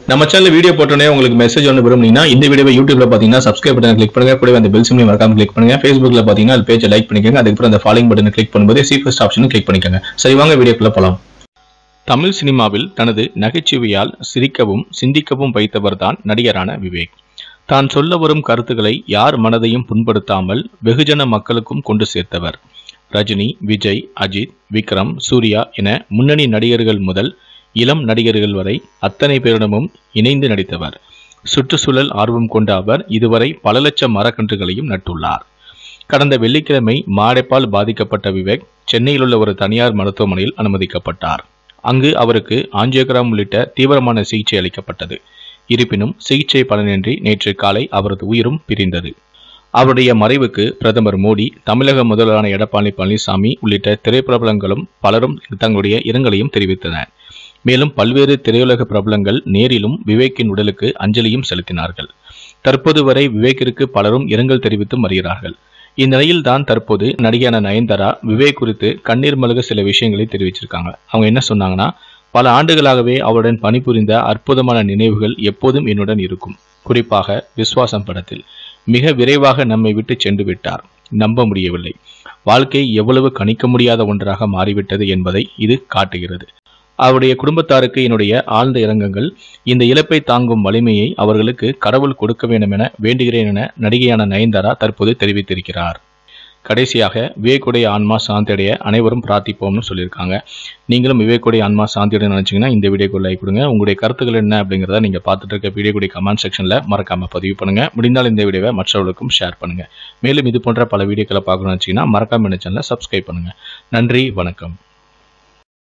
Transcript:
நம்ம channel video போட்டோன்னே உங்களுக்கு மெசேஜ் ஒன்று விரும்புனீங்கன்னா இந்த வீடியோவை யூடியூப்ல பார்த்தீங்கன்னா சப்ஸ்கிரைப் பட்டன் கிளிக் பண்ணுங்க கூடவே அந்த பெல் சிம்லையும் மறக்காம கிளிக் பண்ணுங்க ஃபேஸ்புக்ல பார்த்தீங்கன்னா அது பேஜை லைக் பண்ணிக்கோங்க அதுக்கப்புறம் அந்த ஃபாலோயிங் பட்டனை கிளிக் பண்ணும்போது சி ஃபர்ஸ்ட் ஆப்ஷனும் கிளிக் பண்ணிக்கோங்க சரி வாங்க வீடியோக்குள்ள போலாம் தமிழ் சினிமாவில் தனது நகைச்சுவையால் சிரிக்கவும் சிந்திக்கவும் வைத்தவர்தான் நடிகரான விவேக் தான் சொல்ல வரும் கருத்துக்களை யார் மனதையும் புண்படுத்தாமல் வெகுஜன மக்களுக்கும் கொண்டு சேர்த்தவர் ரஜினி விஜய் அஜித் விக்ரம் சூர்யா என முன்னணி நடிகர்கள் முதல் இளம் நடிகர்கள் வரை அத்தனை பேரிடமும் இணைந்து நடித்தவர் சுற்றுச்சூழல் ஆர்வம் கொண்ட அவர் இதுவரை பல லட்சம் மரக்கன்றுகளையும் நட்டுள்ளார் கடந்த வெள்ளிக்கிழமை மாடைப்பால் பாதிக்கப்பட்ட விவேக் சென்னையில் உள்ள ஒரு தனியார் மருத்துவமனையில் அனுமதிக்கப்பட்டார் அங்கு அவருக்கு ஆஞ்சியோகிராம் உள்ளிட்ட தீவிரமான சிகிச்சை அளிக்கப்பட்டது இருப்பினும் சிகிச்சை பலனின்றி நேற்று காலை அவரது உயிரும் பிரிந்தது அவருடைய மறைவுக்கு பிரதமர் மோடி தமிழக முதல்வரான எடப்பாடி பழனிசாமி உள்ளிட்ட திரைப்பிரபலங்களும் பலரும் தங்களுடைய இரங்கலையும் தெரிவித்தனர் மேலும் பல்வேறு திரையுலக பிரபலங்கள் நேரிலும் விவேக்கின் உடலுக்கு அஞ்சலியும் செலுத்தினார்கள் தற்போது வரை விவேக்கிற்கு பலரும் இரங்கல் தெரிவித்தும் வருகிறார்கள் இந்நிலையில் தான் தற்போது நடிகையான நயன்தாரா விவேக் குறித்து கண்ணீர் மல்க சில விஷயங்களை தெரிவிச்சிருக்காங்க அவங்க என்ன சொன்னாங்கன்னா பல ஆண்டுகளாகவே அவருடன் பணிபுரிந்த அற்புதமான நினைவுகள் எப்போதும் என்னுடன் இருக்கும் குறிப்பாக விஸ்வாசம் படத்தில் மிக விரைவாக நம்மை விட்டு சென்று விட்டார் நம்ப முடியவில்லை வாழ்க்கை எவ்வளவு கணிக்க முடியாத ஒன்றாக மாறிவிட்டது என்பதை இது காட்டுகிறது அவருடைய குடும்பத்தாருக்கு என்னுடைய ஆழ்ந்த இரங்கங்கள் இந்த இழப்பை தாங்கும் வலிமையை அவர்களுக்கு கடவுள் கொடுக்க வேண்டும் என வேண்டுகிறேன் என நடிகையான நயன்தாரா தற்போது தெரிவித்திருக்கிறார் கடைசியாக விவேக்குடைய ஆன்மா சாந்தியடைய அனைவரும் பிரார்த்திப்போம்னு சொல்லியிருக்காங்க நீங்களும் விவேக்குடைய ஆன்மா சாந்தியுடைய நினைச்சீங்கன்னா இந்த வீடியோக்கு லைக் கொடுங்க உங்களுடைய கருத்துக்கள் என்ன அப்படிங்கிறத நீங்க பார்த்துட்டு இருக்க வீடியோக்குடைய கமெண்ட் செக்ஷன்ல மறக்காம பதிவு பண்ணுங்க முடிந்தால் இந்த வீடியோவை மற்றவர்களுக்கும் ஷேர் பண்ணுங்க மேலும் இது போன்ற பல வீடியோக்களை பார்க்கணும்னு வச்சீங்கன்னா மறக்காம இந்த சேனலை சப்ஸ்கிரைப் பண்ணுங்க நன்றி வணக்கம்